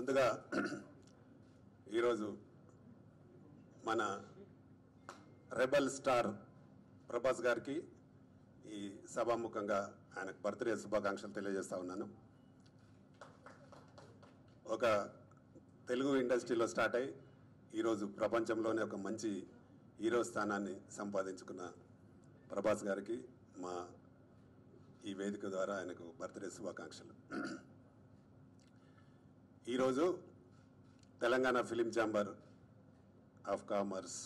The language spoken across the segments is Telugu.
ముందుగా ఈరోజు మన రెబల్ స్టార్ ప్రభాస్ గారికి ఈ సభాముఖంగా ఆయనకు బర్త్డే శుభాకాంక్షలు తెలియజేస్తా ఉన్నాను ఒక తెలుగు ఇండస్ట్రీలో స్టార్ట్ అయ్యి ఈరోజు ప్రపంచంలోనే ఒక మంచి హీరో స్థానాన్ని సంపాదించుకున్న ప్రభాస్ గారికి మా ఈ వేదిక ద్వారా ఆయనకు బర్త్డే శుభాకాంక్షలు ఈరోజు Telangana film chamber of commerce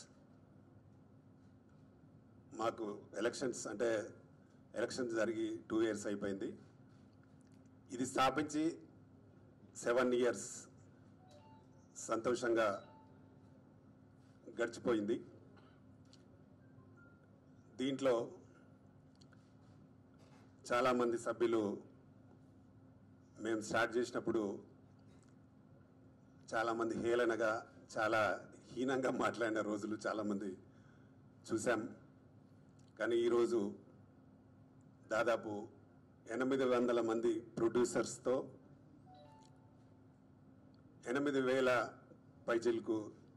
మాకు ఎలక్షన్స్ అంటే ఎలక్షన్స్ జరిగి టూ ఇయర్స్ అయిపోయింది ఇది స్థాపించి సెవెన్ ఇయర్స్ సంతోషంగా గడిచిపోయింది దీంట్లో చాలామంది సభ్యులు మేము స్టార్ట్ చేసినప్పుడు చాలామంది హేళనగా చాలా హీనంగా మాట్లాడిన రోజులు చాలామంది చూసాం కానీ ఈరోజు దాదాపు ఎనిమిది వందల మంది ప్రొడ్యూసర్స్తో ఎనిమిది వేల పైచిలకు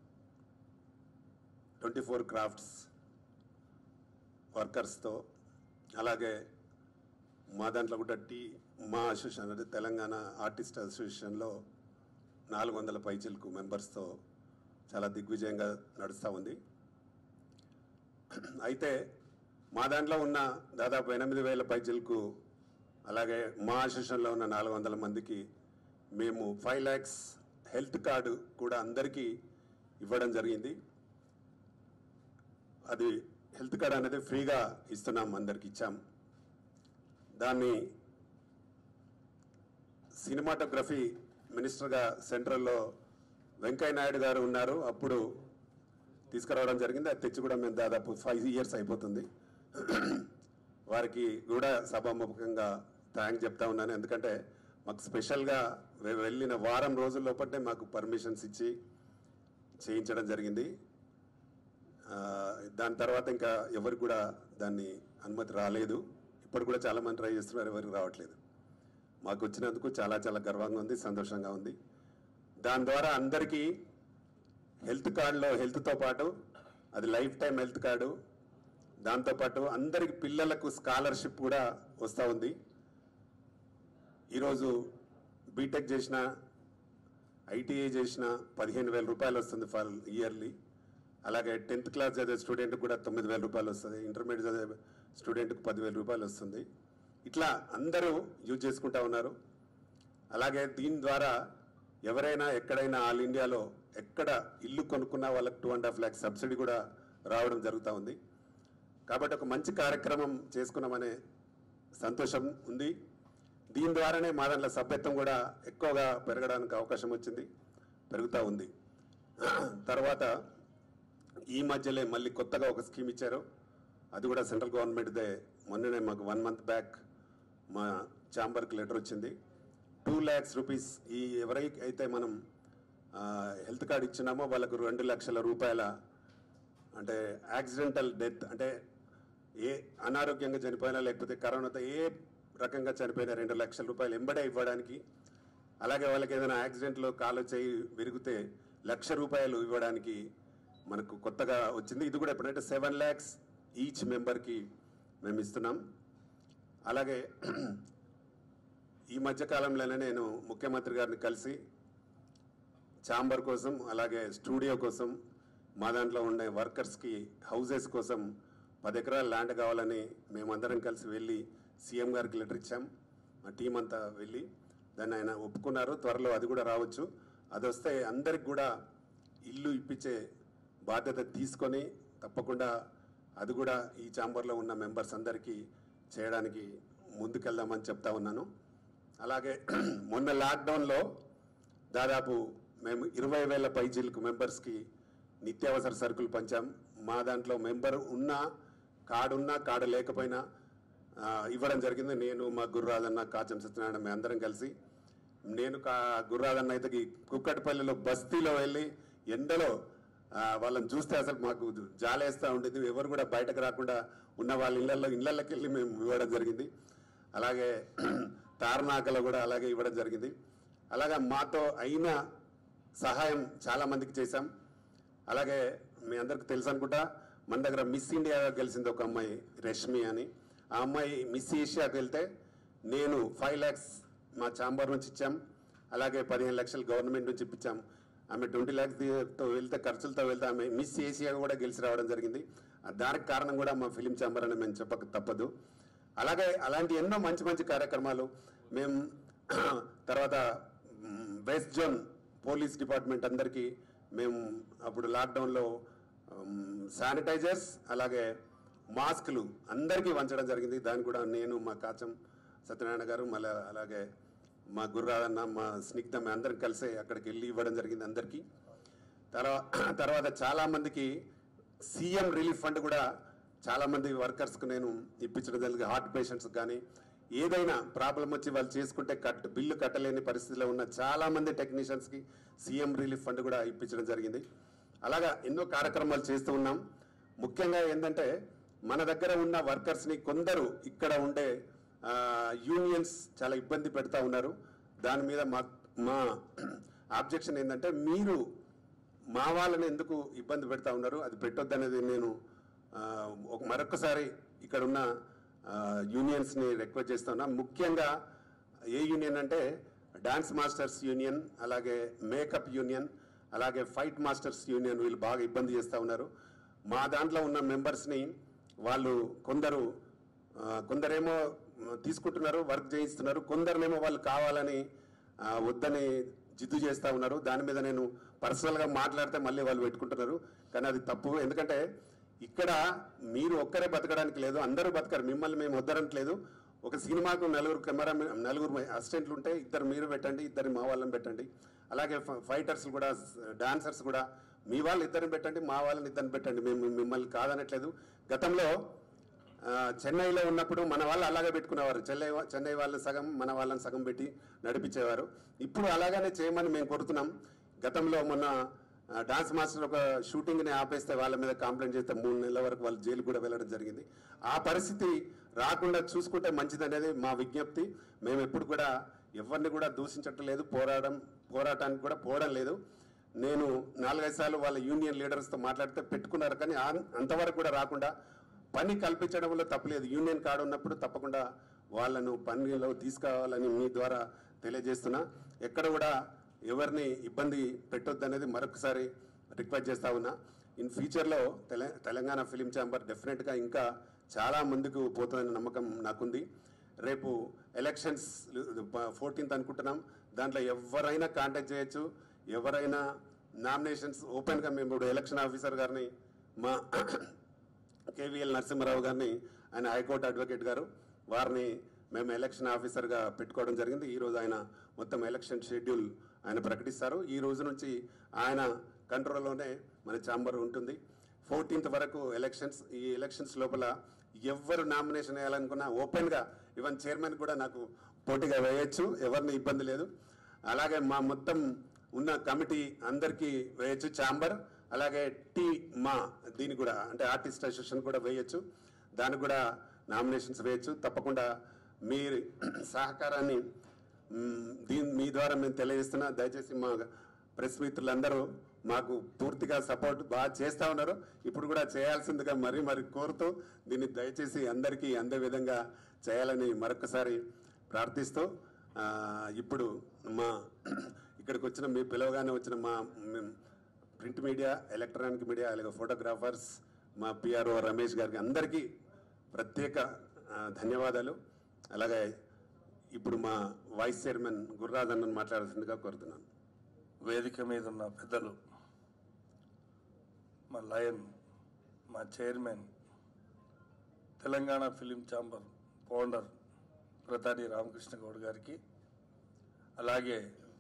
ట్వంటీ ఫోర్ క్రాఫ్ట్స్ వర్కర్స్తో అలాగే మా దాంట్లో కూడా టీ మా అసోసియేషన్ అంటే తెలంగాణ ఆర్టిస్ట్ అసోసియేషన్లో నాలుగు వందల పైచిలకు మెంబర్స్తో చాలా దిగ్విజయంగా నడుస్తూ ఉంది అయితే మా దాంట్లో ఉన్న దాదాపు ఎనిమిది వేల పైచిలకు అలాగే మా అసోసియేషన్లో ఉన్న నాలుగు వందల మందికి మేము ఫైవ్ ల్యాక్స్ హెల్త్ కార్డు కూడా అందరికీ ఇవ్వడం జరిగింది అది హెల్త్ కార్డ్ అనేది ఫ్రీగా ఇస్తున్నాం అందరికి ఇచ్చాం దాన్ని సినిమాటోగ్రఫీ మినిస్టర్గా సెంట్రల్లో వెంకయ్య నాయుడు గారు ఉన్నారు అప్పుడు తీసుకురావడం జరిగింది అది తెచ్చి కూడా మేము దాదాపు ఫైవ్ ఇయర్స్ అయిపోతుంది వారికి కూడా సభాముఖంగా థ్యాంక్ చెప్తా ఉన్నాను ఎందుకంటే మాకు స్పెషల్గా వె- వెళ్ళిన వారం రోజుల లోపటే మాకు పర్మిషన్స్ ఇచ్చి చేయించడం జరిగింది ఆ, దాని తర్వాత ఇంకా ఎవరికి కూడా దాన్ని అనుమతి రాలేదు ఇప్పుడు కూడా చాలా మంది ట్రై చేస్తున్నారు ఎవరికి రావట్లేదు మాకు వచ్చినందుకు చాలా చాలా గర్వంగా ఉంది సంతోషంగా ఉంది దాని ద్వారా అందరికీ హెల్త్ కార్డులో హెల్త్తో పాటు అది లైఫ్ టైం హెల్త్ కార్డు దాంతోపాటు అందరికి పిల్లలకు స్కాలర్షిప్ కూడా వస్తూ ఉంది ఈరోజు బీటెక్ చేసిన ఐటీఐ చేసిన పదిహేను వేల రూపాయలు వస్తుంది ఫర్ ఇయర్లీ అలాగే టెన్త్ క్లాస్ చదివే స్టూడెంట్కి కూడా తొమ్మిది వేల రూపాయలు వస్తుంది ఇంటర్మీడియట్ చదివే స్టూడెంట్కి పదివేల రూపాయలు వస్తుంది ఇట్లా అందరూ యూజ్ చేసుకుంటా ఉన్నారు అలాగే దీని ద్వారా ఎవరైనా ఎక్కడైనా ఆల్ ఇండియాలో ఎక్కడ ఇల్లు కొనుక్కున్నా వాళ్ళకి two and half lakhs subsidy కూడా రావడం జరుగుతూ ఉంది కాబట్టి ఒక మంచి కార్యక్రమం చేసుకున్నామనే సంతోషం ఉంది దీని ద్వారానే మా దాంట్లో సభ్యత్వం కూడా ఎక్కువగా పెరగడానికి అవకాశం వచ్చింది పెరుగుతూ ఉంది తర్వాత ఈ మధ్యలో మళ్ళీ కొత్తగా ఒక స్కీమ్ ఇచ్చారు అది కూడా సెంట్రల్ గవర్నమెంట్దే మొన్ననే మాకు వన్ మంత్ బ్యాక్ మా ఛాంబర్కి లెటర్ వచ్చింది టూ ల్యాక్స్ రూపీస్ ఈ ఎవరైతే అయితే మనం ఆ, హెల్త్ కార్డ్ ఇచ్చినామో వాళ్ళకు రెండు లక్షల రూపాయల అంటే యాక్సిడెంటల్ డెత్ అంటే ఏ అనారోగ్యంగా చనిపోయినా లేకపోతే కరోనాతో ఏ రకంగా చనిపోయినా రెండు లక్షల రూపాయలు ఎంబడే ఇవ్వడానికి అలాగే వాళ్ళకి ఏదైనా యాక్సిడెంట్లో కాలు చేయి విరిగితే లక్ష రూపాయలు ఇవ్వడానికి మనకు కొత్తగా వచ్చింది ఇది కూడా ఎప్పుడంటే సెవెన్ ల్యాక్స్ ఈచ్ మెంబర్కి మేము ఇస్తున్నాం అలాగే ఈ మధ్య కాలంలోనే నేను ముఖ్యమంత్రి గారిని కలిసి ఛాంబర్ కోసం అలాగే స్టూడియో కోసం మా దాంట్లో ఉండే వర్కర్స్కి హౌసెస్ కోసం పది ఎకరాల ల్యాండ్ కావాలని మేమందరం కలిసి వెళ్ళి సీఎం గారికి లెటర్ ఇచ్చాం మా టీం అంతా వెళ్ళి దాన్ని ఆయన ఒప్పుకున్నారు త్వరలో అది కూడా రావచ్చు అది వస్తే అందరికి కూడా ఇల్లు ఇప్పించే బాధ్యత తీసుకొని తప్పకుండా అది కూడా ఈ ఛాంబర్లో ఉన్న మెంబర్స్ అందరికీ చేయడానికి ముందుకెళ్దామని చెప్తా ఉన్నాను అలాగే మొన్న లాక్డౌన్లో దాదాపు మేము ఇరవై వేల పైజీలకు మెంబర్స్కి నిత్యావసర సరుకులు పంచాం మా దాంట్లో మెంబర్ ఉన్నా కార్డు ఉన్నా కార్డు లేకపోయినా ఆ, ఇవ్వడం జరిగింది నేను మా గుర్రాజన్న కాచం సత్యనారాయణ మేము అందరం కలిసి నేను కా గుర్రాజన్న అయితే ఈ కుక్కటిపల్లిలో బస్తీలో వెళ్ళి ఎండలో ఆ, వాళ్ళని చూస్తే అసలు మాకు జాలేస్తూ ఉండేది ఎవరు కూడా బయటకు రాకుండా ఉన్న వాళ్ళ ఇళ్ళల్లో ఇళ్ళకి వెళ్ళి మేము ఇవ్వడం జరిగింది అలాగే తార్నాకలో కూడా అలాగే ఇవ్వడం జరిగింది అలాగే మాతో అయిన సహాయం చాలా మందికి చేశాం అలాగే మీ అందరికి తెలుసు అనుకుంటా మన దగ్గర మిస్ ఇండియా గెలిచింది ఒక అమ్మాయి రష్మి అని ఆ అమ్మాయి మిస్ ఏషియాకి వెళ్తే నేను ఫైవ్ ల్యాక్స్ మా ఛాంబర్ నుంచి ఇచ్చాం అలాగే పదిహేను లక్షలు గవర్నమెంట్ నుంచి ఇప్పించాం ఆమె ట్వంటీ ల్యాక్స్తో వెళ్తే ఖర్చులతో వెళ్తే ఆమె మిస్ ఏషియా కూడా గెలిచి రావడం జరిగింది ఆ దానికి కారణం కూడా మా ఫిలిం ఛాంబర్ అని మేము చెప్పక తప్పదు అలాగే అలాంటి ఎన్నో మంచి మంచి కార్యక్రమాలు మేము తర్వాత మ్, వెస్ట్ జోన్ పోలీస్ డిపార్ట్మెంట్ అందరికీ మేము అప్పుడు లాక్డౌన్లో మ్, శానిటైజర్స్ అలాగే మాస్కులు అందరికీ వంచడం జరిగింది దాన్ని కూడా నేను మా కాచం సత్యనారాయణ గారు మళ్ళీ అలాగే మా గుర్రాదన్న మా స్నిగ్ధ మేము అందరం కలిసి అక్కడికి వెళ్ళి ఇవ్వడం జరిగింది అందరికీ తర్వాత తర్వాత చాలా మందికి సీఎం రిలీఫ్ ఫండ్ కూడా చాలా మంది వర్కర్స్కి నేను ఇప్పించడం జరిగింది హార్ట్ పేషెంట్స్ కానీ ఏదైనా ప్రాబ్లం వచ్చి వాళ్ళు చేసుకుంటే కట్ బిల్లు కట్టలేని పరిస్థితిలో ఉన్న చాలా మంది టెక్నీషియన్స్కి సీఎం రిలీఫ్ ఫండ్ కూడా ఇప్పించడం జరిగింది అలాగా ఎన్నో కార్యక్రమాలు చేస్తూ ఉన్నాం ముఖ్యంగా ఏంటంటే మన దగ్గర ఉన్న వర్కర్స్ని కొందరు ఇక్కడ ఉండే ఆ, యూనియన్స్ చాలా ఇబ్బంది పెడతా ఉన్నారు దాని మీద మా మా ఆబ్జెక్షన్ ఏంటంటే మీరు మా వాళ్ళని ఎందుకు ఇబ్బంది పెడతా ఉన్నారు అది పెట్టొద్దనేది నేను ఆ, ఒక మరొకసారి ఇక్కడ ఉన్న ఆ, యూనియన్స్ని రిక్వెస్ట్ చేస్తున్నా ముఖ్యంగా ఏ యూనియన్ అంటే డాన్స్ మాస్టర్స్ యూనియన్ అలాగే మేకప్ యూనియన్ అలాగే ఫైట్ మాస్టర్స్ యూనియన్ వీళ్ళు బాగా ఇబ్బంది చేస్తూ ఉన్నారు మా దాంట్లో ఉన్న మెంబర్స్ని వాళ్ళు కొందరు ఆ, కొందరేమో ఆ, తీసుకుంటున్నారు వర్క్ చేయిస్తున్నారు కొందరునేమో వాళ్ళు కావాలని ఆ, వద్దని జిద్దు చేస్తూ ఉన్నారు దాని మీద నేను పర్సనల్గా మాట్లాడితే మళ్ళీ వాళ్ళు పెట్టుకుంటున్నారు కానీ అది తప్పు ఎందుకంటే ఇక్కడ మీరు ఒక్కరే బతకడానికి లేదు అందరూ బతకరు మిమ్మల్ని మేము వద్దరట్లేదు ఒక సినిమాకు నలుగురు కెమెరా నలుగురు అసిస్టెంట్లు ఉంటే ఇద్దరు మీరు పెట్టండి ఇద్దరు మా వాళ్ళని పెట్టండి అలాగే ఫ- ఫైటర్స్ కూడా డాన్సర్స్ కూడా మీ వాళ్ళు ఇద్దరిని పెట్టండి మా వాళ్ళని ఇద్దరిని పెట్టండి మేము మిమ్మల్ని కాదనట్లేదు గతంలో ఆ, చెన్నైలో ఉన్నప్పుడు మన వాళ్ళు అలాగే పెట్టుకునేవారు చెన్నై వా- చెన్నై వాళ్ళని సగం మన వాళ్ళని సగం పెట్టి నడిపించేవారు ఇప్పుడు అలాగనే చేయమని మేము కోరుతున్నాం గతంలో మొన్న ఆ, డాన్స్ మాస్టర్ ఒక షూటింగ్ని ఆపేస్తే వాళ్ళ మీద కంప్లైంట్ చేస్తే మూడు నెలల వరకు వాళ్ళు జైలు కూడా వెళ్ళడం జరిగింది ఆ పరిస్థితి రాకుండా చూసుకుంటే మంచిదనేది మా విజ్ఞప్తి మేము ఎప్పుడు కూడా ఎవరిని కూడా దూషించటం లేదు పోరాడడం పోరాటానికి కూడా పోవడం లేదు నేను నాలుగైదు సార్లు వాళ్ళ యూనియన్ లీడర్స్తో మాట్లాడితే పెట్టుకున్నారు కానీ ఆ- అంతవరకు కూడా రాకుండా పని కల్పించడంలో తప్పలేదు యూనియన్ కార్డు ఉన్నప్పుడు తప్పకుండా వాళ్ళను పనిలో తీసుకురావాలని మీ ద్వారా తెలియజేస్తున్నా ఎక్కడ కూడా ఎవరిని ఇబ్బంది పెట్టొద్దనేది మరొకసారి రిక్వెస్ట్ చేస్తా ఉన్నా ఇన్ ఫ్యూచర్లో తెల తెలంగాణ ఫిలిం ఛాంబర్ డెఫినెట్గా ఇంకా చాలా ముందుకు పోతుందనే నమ్మకం నాకుంది రేపు ఎలక్షన్స్ ఫోర్టీన్త్ అనుకుంటున్నాం దాంట్లో ఎవరైనా కాంటాక్ట్ చేయొచ్చు ఎవరైనా నామినేషన్స్ ఓపెన్గా మేము ఇప్పుడు ఎలక్షన్ ఆఫీసర్ గారిని మా కేవీఎల్ నరసింహారావు గారిని ఆయన హైకోర్టు అడ్వకేట్ గారు వారిని మేము ఎలక్షన్ ఆఫీసర్గా పెట్టుకోవడం జరిగింది ఈ రోజు ఆయన మొత్తం ఎలక్షన్ షెడ్యూల్ ఆయన ప్రకటిస్తారు ఈ రోజు నుంచి ఆయన కంట్రోల్లోనే మన ఛాంబర్ ఉంటుంది ఫోర్టీన్త్ వరకు ఎలక్షన్స్ ఈ ఎలక్షన్స్ లోపల ఎవరు నామినేషన్ వేయాలనుకున్నా ఓపెన్గా ఈవెన్ చైర్మన్ కూడా నాకు పోటీగా వేయొచ్చు ఎవరిని ఇబ్బంది లేదు అలాగే మా మొత్తం ఉన్న కమిటీ అందరికీ వేయచ్చు ఛాంబర్ అలాగే టీ మా దీన్ని కూడా అంటే ఆర్టిస్ట్ అసోసియేషన్ కూడా వేయచ్చు దానికి కూడా నామినేషన్స్ వేయచ్చు తప్పకుండా మీ సహకారాన్ని మ్, దీని మీ ద్వారా మేము తెలియజేస్తున్నా దయచేసి మా ప్రెస్ మిత్రులందరూ మాకు పూర్తిగా సపోర్ట్ బాగా చేస్తూ ఉన్నారు ఇప్పుడు కూడా చేయాల్సిందిగా మరీ మరి కోరుతూ దీన్ని దయచేసి అందరికీ అందే విధంగా చేయాలని మరొకసారి ప్రార్థిస్తూ ఆ, ఇప్పుడు మా ఇక్కడికి వచ్చిన మీ పిలవగానే వచ్చిన మా మ్, ప్రింట్ మీడియా ఎలక్ట్రానిక్ మీడియా అలాగే ఫోటోగ్రాఫర్స్ మా పిఆర్ఓ రమేష్ గారికి అందరికీ ప్రత్యేక ఆ, ధన్యవాదాలు అలాగే ఇప్పుడు మా వైస్ చైర్మన్ గుర్రాజన్నను మాట్లాడాల్సిందిగా కోరుతున్నాను వేదిక మీద ఉన్న పెద్దలు మా లయన్ మా chairman Telangana film chamber founder Pratani Ramakrishna Goud గారికి అలాగే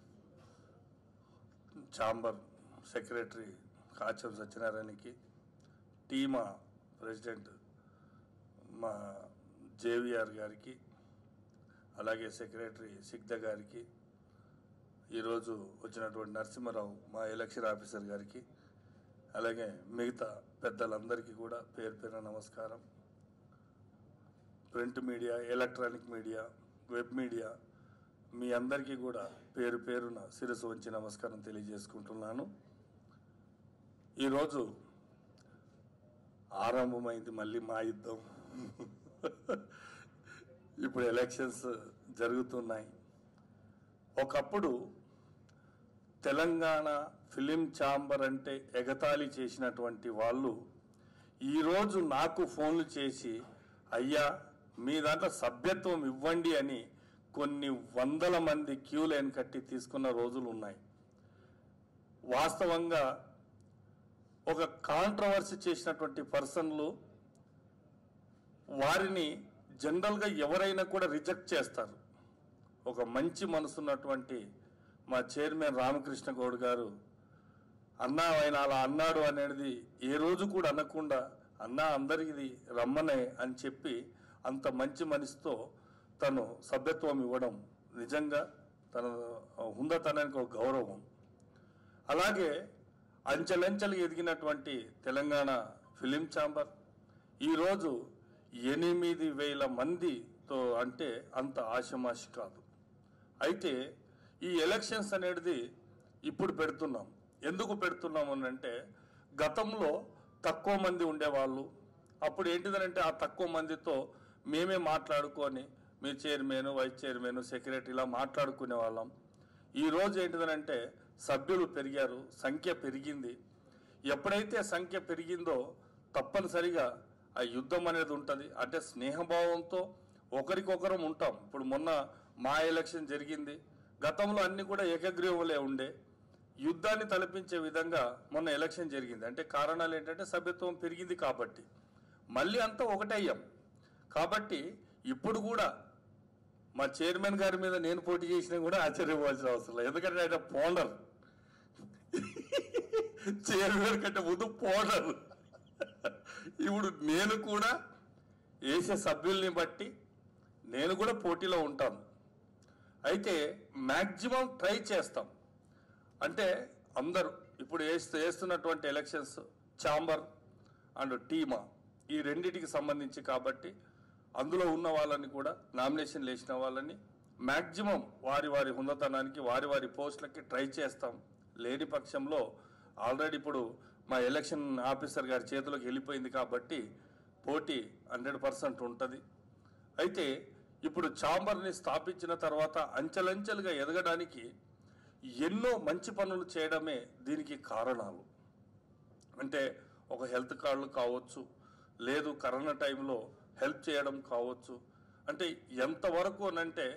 ఛాంబర్ సెక్రటరీ కాచం సత్యనారాయణకి టీమా ప్రెసిడెంట్ మా జేవిఆర్ గారికి అలాగే సెక్రటరీ సిగ్ధ గారికి ఈరోజు వచ్చినటువంటి నరసింహారావు మా ఎలక్షన్ ఆఫీసర్ గారికి అలాగే మిగతా పెద్దలందరికీ కూడా పేరు పేరున నమస్కారం print media electronic media web media మీ అందరికీ కూడా పేరు పేరున శిరస్సు వంచి నమస్కారం తెలియజేసుకుంటున్నాను ఈరోజు ఆరంభమైంది మళ్ళీ మా యుద్ధం ఇప్పుడు ఎలక్షన్స్ జరుగుతున్నాయి ఒకప్పుడు తెలంగాణ ఫిలిం ఛాంబర్ అంటే ఎగతాళి చేసినటువంటి వాళ్ళు ఈరోజు నాకు ఫోన్లు చేసి అయ్యా మీ దాంట్లో సభ్యత్వం ఇవ్వండి అని కొన్ని వందల మంది క్యూ లైన్ కట్టి తీసుకున్న రోజులు ఉన్నాయి వాస్తవంగా ఒక కాంట్రవర్సీ చేసినటువంటి పర్సన్లు వారిని జనరల్గా ఎవరైనా కూడా రిజెక్ట్ చేస్తారు ఒక మంచి మనసున్నటువంటి మా చైర్మన్ రామకృష్ణ గౌడ్ గారు అన్నా ఆయన అలా అన్నాడు అనేది ఏ రోజు కూడా అనకుండా అన్నా అందరికీ రమ్మనే అని చెప్పి అంత మంచి మనసుతో తను సభ్యత్వం ఇవ్వడం నిజంగా తన హుందతనానికి ఒక గౌరవం అలాగే అంచెలంచెలు ఎదిగినటువంటి తెలంగాణ ఫిలిం ఛాంబర్ ఈరోజు ఎనిమిది వేల మందితో అంటే అంత ఆశమాషి కాదు అయితే ఈ ఎలక్షన్స్ అనేది ఇప్పుడు పెడుతున్నాం ఎందుకు పెడుతున్నాం అని అంటే గతంలో తక్కువ మంది ఉండేవాళ్ళు అప్పుడు ఏంటిదనంటే ఆ తక్కువ మందితో మేమే మాట్లాడుకొని మీ చైర్మన్ వైస్ చైర్మన్ సెక్రటరీ ఇలా మాట్లాడుకునే వాళ్ళం ఈ రోజు ఏంటిదనంటే సభ్యులు పెరిగారు సంఖ్య పెరిగింది ఎప్పుడైతే సంఖ్య పెరిగిందో తప్పనిసరిగా ఆ యుద్ధం అనేది ఉంటుంది అంటే స్నేహభావంతో ఒకరికొకరం ఉంటాం ఇప్పుడు మొన్న మా ఎలక్షన్ జరిగింది గతంలో అన్ని కూడా ఏకగ్రీవంలే ఉండే యుద్ధాన్ని తలపించే విధంగా మొన్న ఎలక్షన్ జరిగింది అంటే కారణాలు ఏంటంటే సభ్యత్వం పెరిగింది కాబట్టి మళ్ళీ అంతా ఒకటయ్యాం కాబట్టి ఇప్పుడు కూడా మా చైర్మన్ గారి మీద నేను పోటీ చేసినా కూడా ఆశ్చర్యపోవాల్సిన అవసరం లేదు ఎందుకంటే ఆయన పోనర్ చైర్మన్ కంటే ముందు పోనర్ ఇప్పుడు నేను కూడా వేసే సభ్యుల్ని బట్టి నేను కూడా పోటీలో ఉంటాను అయితే మ్యాక్సిమం ట్రై చేస్తాం అంటే అందరూ ఇప్పుడు వేస్తూ వేస్తున్నటువంటి ఎలక్షన్స్ ఛాంబర్ అండ్ టీమా ఈ రెండిటికి సంబంధించి కాబట్టి అందులో ఉన్న వాళ్ళని కూడా నామినేషన్ వేసిన వాళ్ళని మ్యాక్సిమం వారి వారి హుందతనానికి వారి వారి పోస్టులకి ట్రై చేస్తాం లేని పక్షంలో ఆల్రెడీ ఇప్పుడు మా ఎలక్షన్ ఆఫీసర్ గారి చేతిలోకి వెళ్ళిపోయింది కాబట్టి పోటీ హండ్రెడ్ పర్సెంట్ ఉంటుంది అయితే ఇప్పుడు ఛాంబర్ని స్థాపించిన తర్వాత అంచెలంచెలుగా ఎదగడానికి ఎన్నో మంచి పనులు చేయడమే దీనికి కారణాలు అంటే ఒక హెల్త్ కార్డులు కావచ్చు లేదు కరోనా టైంలో హెల్ప్ చేయడం కావచ్చు అంటే ఎంతవరకు అనంటే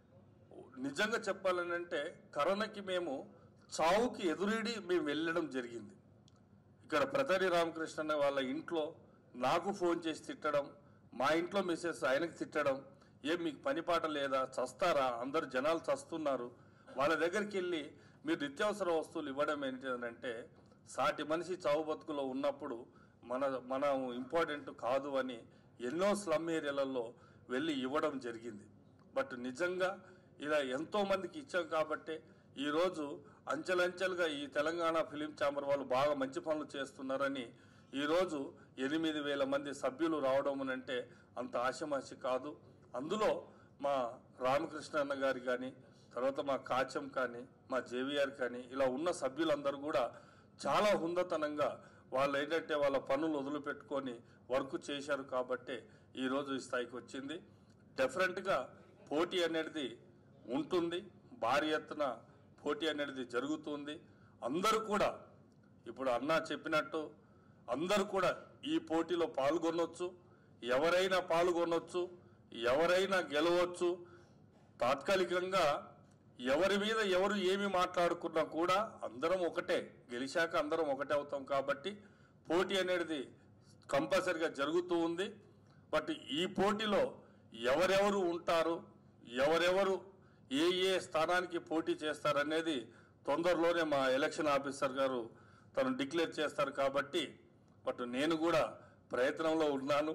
నిజంగా చెప్పాలనంటే కరోనాకి మేము చావుకి ఎదురీడి మేము వెళ్ళడం జరిగింది ఇక్కడ ప్రతరి రామకృష్ణ అనే వాళ్ళ ఇంట్లో నాకు ఫోన్ చేసి తిట్టడం మా ఇంట్లో మిసెస్ ఆయనకి తిట్టడం ఏం మీకు పని పాట లేదా చస్తారా అందరు జనాలు చస్తున్నారు వాళ్ళ దగ్గరికి వెళ్ళి మీరు నిత్యావసర వస్తువులు ఇవ్వడం ఏంటంటే సాటి మనిషి చావు బతుకులో ఉన్నప్పుడు మన మన ఇంపార్టెంట్ కాదు అని ఎన్నో స్లమ్ ఏరియాలలో వెళ్ళి ఇవ్వడం జరిగింది బట్ నిజంగా ఇలా ఎంతో మందికి ఇచ్చాం కాబట్టే ఈరోజు అంచెలంచెలుగా ఈ తెలంగాణ ఫిలిం ఛాంబర్ వాళ్ళు బాగా మంచి పనులు చేస్తున్నారని ఈరోజు ఎనిమిది వేల మంది సభ్యులు రావడం అంటే అంత ఆశమాషి కాదు అందులో మా రామకృష్ణ అన్న గారి కానీ తర్వాత మా కాచం కానీ మా జేవిఆర్ కానీ ఇలా ఉన్న సభ్యులందరూ కూడా చాలా హుందతనంగా వాళ్ళు ఏంటంటే వాళ్ళ పనులు వదిలిపెట్టుకొని వర్క్ చేశారు కాబట్టే ఈరోజు ఈ స్థాయికి వచ్చింది డెఫినెట్గా పోటీ అనేది ఉంటుంది భారీ ఎత్తున పోటీ అనేది జరుగుతుంది అందరూ కూడా ఇప్పుడు అన్న చెప్పినట్టు అందరూ కూడా ఈ పోటీలో పాల్గొనొచ్చు ఎవరైనా పాల్గొనొచ్చు ఎవరైనా గెలవచ్చు తాత్కాలికంగా ఎవరి మీద ఎవరు ఏమి మాట్లాడుకున్నా కూడా అందరం ఒకటే గెలిచాక అందరం ఒకటే అవుతాం కాబట్టి పోటీ అనేది కంపల్సరిగా జరుగుతూ ఉంది బట్ ఈ పోటీలో ఎవరెవరు ఉంటారు ఎవరెవరు ఏ ఏ స్థానానికి పోటీ చేస్తారనేది తొందరలోనే మా ఎలక్షన్ ఆఫీసర్ గారు తను డిక్లేర్ చేస్తారు కాబట్టి బట్ నేను కూడా ప్రయత్నంలో ఉన్నాను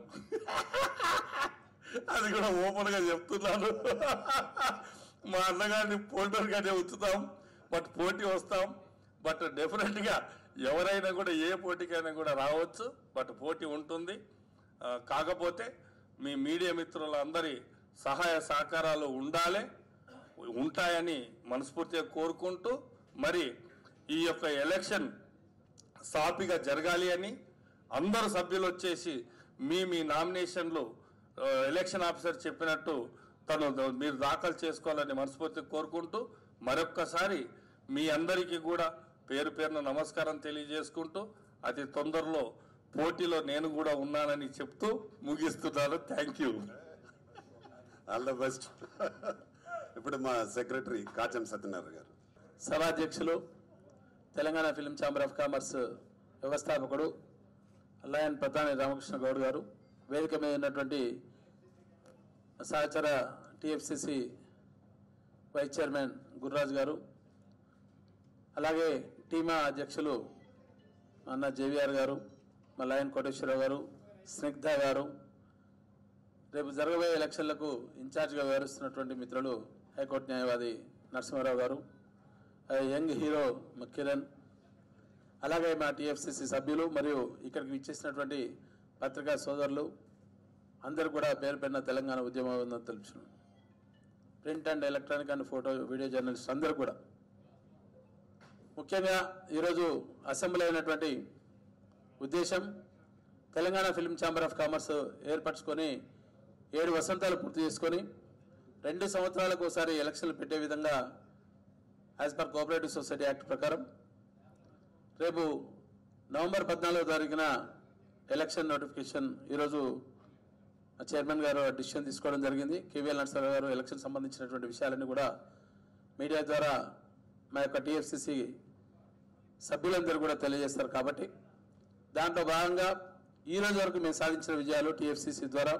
అది కూడా ఓపెన్ గా చెప్తున్నాను మా అన్నగారిని పోల్డర్గానే ఉంచుతాం బట్ పోటీ వస్తాం బట్ డెఫినెట్ గా ఎవరైనా కూడా ఏ పోటీకైనా కూడా రావచ్చు బట్ పోటీ ఉంటుంది ఆ, కాకపోతే మీ మీడియా మిత్రులందరి సహాయ సహకారాలు ఉండాలి ఉంటాయని మనస్ఫూర్తిగా కోరుకుంటూ మరి ఈ యొక్క ఎలక్షన్ సాఫీగా జరగాలి అని అందరు సభ్యులు వచ్చేసి మీ మీ నామినేషన్లు ఆ, ఎలక్షన్ ఆఫీసర్ చెప్పినట్టు తను ద- మీరు దాఖలు చేసుకోవాలని మనస్ఫూర్తిగా కోరుకుంటూ మరొక్కసారి మీ అందరికీ కూడా పేరు పేరున నమస్కారం తెలియజేసుకుంటూ అతి తొందరలో పోటీలో నేను కూడా ఉన్నానని చెప్తూ ముగిస్తున్నాను thank you all the best ఇప్పుడు మా సెక్రటరీ కాచం సత్యనారాయణ గారు సభాధ్యక్షులు Telangana film chamber of commerce వ్యవస్థాపకుడు లయన్ ప్రధాని రామకృష్ణ గౌడ్ గారు వేదిక మీద ఉన్నటువంటి సహచర టిఎఫ్సిసి వైస్ చైర్మన్ గుర్రాజ్ గారు అలాగే టీమా అధ్యక్షులు అన్న జేవిఆర్ గారు మా లయన్ కోటేశ్వరరావు గారు స్నిగ్ధ గారు రేపు జరగబోయే ఎలక్షన్లకు ఇన్ఛార్జ్గా వ్యవహరిస్తున్నటువంటి మిత్రులు హైకోర్టు న్యాయవాది నరసింహారావు గారు ఆ యంగ్ హీరో మా కిరణ్ అలాగే మా టిఎఫ్సిసి సభ్యులు మరియు ఇక్కడికి ఇచ్చేసినటువంటి పత్రికా సోదరులు అందరూ కూడా పేరు పెట్టిన తెలంగాణ ఉద్యమం తెలుసు print and electronic and photo video journalist అందరూ కూడా ముఖ్యంగా ఈరోజు అసెంబ్లీ అయినటువంటి ఉద్దేశం Telangana film chamber of commerce ఏర్పరచుకొని ఏడు వసంతాలు పూర్తి చేసుకొని రెండు సంవత్సరాలకు ఒకసారి ఎలక్షన్లు పెట్టే విధంగా as per cooperative society act ప్రకారం రేపు నవంబర్ పద్నాలుగో తారీఖున ఎలక్షన్ నోటిఫికేషన్ ఈరోజు చైర్మన్ గారు డిసిషన్ తీసుకోవడం జరిగింది కేవీఎల్ నరసరావు గారు ఎలక్షన్ సంబంధించినటువంటి విషయాలన్నీ కూడా మీడియా ద్వారా మా యొక్క టీఎఫ్సిసి సభ్యులందరూ కూడా తెలియజేస్తారు కాబట్టి దాంట్లో భాగంగా ఈ రోజు వరకు మేము సాధించిన విజయాలు టీఎఫ్సిసి ద్వారా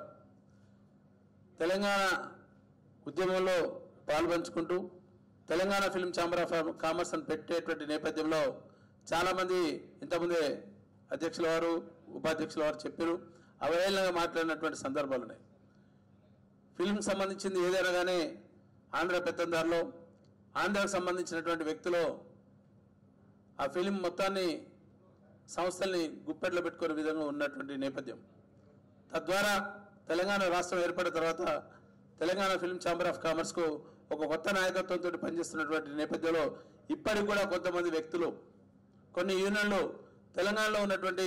తెలంగాణ ఉద్యమంలో పాల్పంచుకుంటూ Telangana film chamber of commerce అని పెట్టేటువంటి నేపథ్యంలో చాలామంది ఇంతకుముందే అధ్యక్షుల వారు ఉపాధ్యక్షుల వారు చెప్పారు అవహేళనగా మాట్లాడినటువంటి సందర్భాలు ఉన్నాయి ఫిల్మ్ సంబంధించింది ఏదైనా కానీ ఆంధ్ర పెత్తందారులో ఆంధ్రకు సంబంధించినటువంటి వ్యక్తిలో ఆ ఫిలిం మొత్తాన్ని సంస్థల్ని గుప్పెట్లో పెట్టుకునే విధంగా ఉన్నటువంటి నేపథ్యం తద్వారా తెలంగాణ రాష్ట్రం ఏర్పడిన తర్వాత తెలంగాణ ఫిల్మ్ ఛాంబర్ ఆఫ్ కామర్స్కు ఒక కొత్త నాయకత్వంతో పనిచేస్తున్నటువంటి నేపథ్యంలో ఇప్పటికి కూడా కొంతమంది వ్యక్తులు కొన్ని యూనియన్లు తెలంగాణలో ఉన్నటువంటి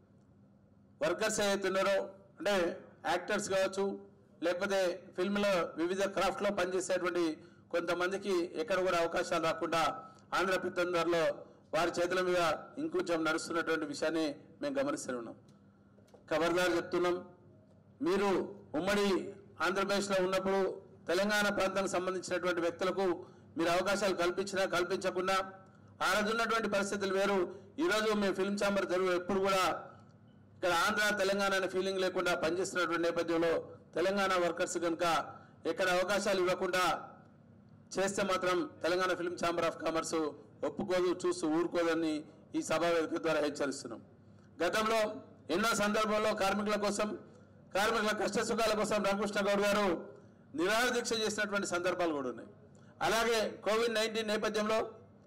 వర్కర్స్ ఏవైతున్నారో అంటే యాక్టర్స్ కావచ్చు లేకపోతే ఫిల్మ్లో వివిధ క్రాఫ్ట్లో పనిచేసేటువంటి కొంతమందికి ఎక్కడ కూడా అవకాశాలు రాకుండా ఆంధ్ర పిత్తందర్లో వారి చేతుల మీద ఇంకొంచెం నడుస్తున్నటువంటి విషయాన్ని మేము గమనిస్తూనే ఉన్నాం ఖబర్దార్ చెప్తున్నాం మీరు ఉమ్మడి ఆంధ్రప్రదేశ్లో ఉన్నప్పుడు తెలంగాణ ప్రాంతానికి సంబంధించినటువంటి వ్యక్తులకు మీరు అవకాశాలు కల్పించినా కల్పించకుండా ఆ రోజు ఉన్నటువంటి పరిస్థితులు వేరు ఈరోజు మేము ఫిల్మ్ ఛాంబర్ జరుగు ఎప్పుడు కూడా ఇక్కడ ఆంధ్ర తెలంగాణ అనే ఫీలింగ్ లేకుండా పనిచేస్తున్నటువంటి నేపథ్యంలో తెలంగాణ వర్కర్స్ కనుక ఎక్కడ అవకాశాలు ఇవ్వకుండా చేస్తే మాత్రం Telangana film chamber of commerce ఒప్పుకోదు చూస్తూ ఊరుకోదని ఈ సభా వేదిక ద్వారా హెచ్చరిస్తున్నాం గతంలో ఎన్నో సందర్భాల్లో కార్మికుల కోసం కార్మికుల కష్ట సుఖాల కోసం రామకృష్ణ గౌడ్ గారు నిరాహార దీక్ష చేసినటువంటి సందర్భాలు కూడా ఉన్నాయి అలాగే కోవిడ్ నైన్టీన్ నేపథ్యంలో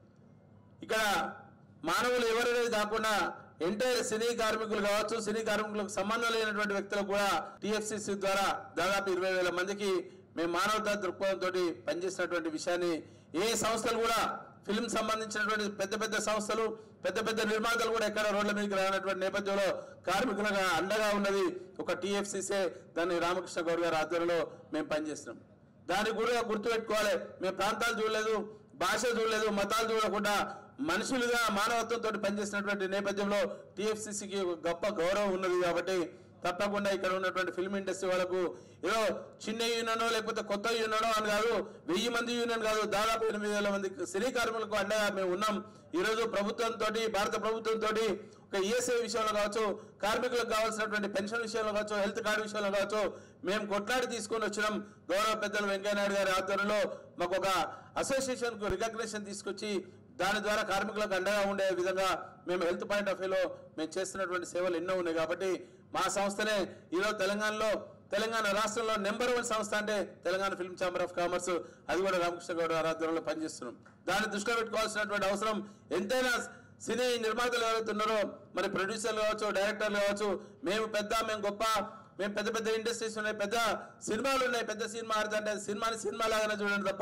ఇక్కడ మానవులు ఎవరనేది కాకుండా ఎంటైర్ సినీ కార్మికులు కావచ్చు సినీ కార్మికులకు సంబంధం లేనటువంటి వ్యక్తులకు కూడా టిఎఫ్సిసి ద్వారా దాదాపు ఇరవై వేల మందికి మేము మానవతా దృక్పథంతో పనిచేసినటువంటి విషయాన్ని ఏ సంస్థలు కూడా ఫిల్మ్ సంబంధించినటువంటి పెద్ద పెద్ద సంస్థలు పెద్ద పెద్ద నిర్మాతలు కూడా ఎక్కడ రోడ్ల మీదకి రానటువంటి నేపథ్యంలో కార్మికులుగా అండగా ఉన్నది ఒక టిఎఫ్సిసే దాన్ని రామకృష్ణ గౌడ్ గారి ఆధ్వర్యంలో మేము పనిచేస్తున్నాం దాన్ని కూడా గుర్తుపెట్టుకోవాలి మేము ప్రాంతాలు చూడలేదు భాష చూడలేదు మతాలు చూడకుండా మనుషులుగా మానవత్వంతో పనిచేసినటువంటి నేపథ్యంలో టీఎఫ్సిసికి గొప్ప గౌరవం ఉన్నది కాబట్టి తప్పకుండా ఇక్కడ ఉన్నటువంటి ఫిల్మ్ ఇండస్ట్రీ వాళ్ళకు ఏదో చిన్న యూనియనో లేకపోతే కొత్త యూనియనో అని కాదు వెయ్యి మంది యూనియన్ కాదు దాదాపు ఎనిమిది వేల మంది సినీ కార్మికులకు అండగా మేము ఉన్నాం ఈరోజు ప్రభుత్వంతో భారత ప్రభుత్వంతో ఒక ఈఎస్ఐ విషయంలో కావచ్చు కార్మికులకు కావాల్సినటువంటి పెన్షన్ విషయంలో కావచ్చు హెల్త్ కార్డు విషయంలో కావచ్చు మేము కొట్లాడి తీసుకొని వచ్చినాం గౌరవ పెద్దలు వెంకయ్యనాయుడు గారి ఆధ్వర్యంలో మాకు ఒక అసోసియేషన్ కు రికగ్నేషన్ తీసుకొచ్చి దాని ద్వారా కార్మికులకు అండగా ఉండే విధంగా మేము హెల్త్ పాయింట్ ఆఫ్ వ్యూలో మేము చేస్తున్నటువంటి సేవలు ఎన్నో ఉన్నాయి కాబట్టి మా సంస్థనే ఈరోజు తెలంగాణలో తెలంగాణ రాష్ట్రంలో నెంబర్ వన్ సంస్థ అంటే Telangana film chamber of commerce అది కూడా రామకృష్ణ గౌడ్ గారి ఆధ్వర్యంలో పనిచేస్తున్నాం దాన్ని దృష్టిలో పెట్టుకోవాల్సినటువంటి అవసరం ఎంతైనా సినీ నిర్మాతలు ఎవరైతున్నారో మరి ప్రొడ్యూసర్లు కావచ్చు డైరెక్టర్లు కావచ్చు మేము పెద్ద మేము గొప్ప మేము పెద్ద పెద్ద ఇండస్ట్రీస్ ఉన్నాయి పెద్ద సినిమాలు ఉన్నాయి పెద్ద సినిమా ఆడుతుంటే అది సినిమాని సినిమా లాగానే చూడండి తప్ప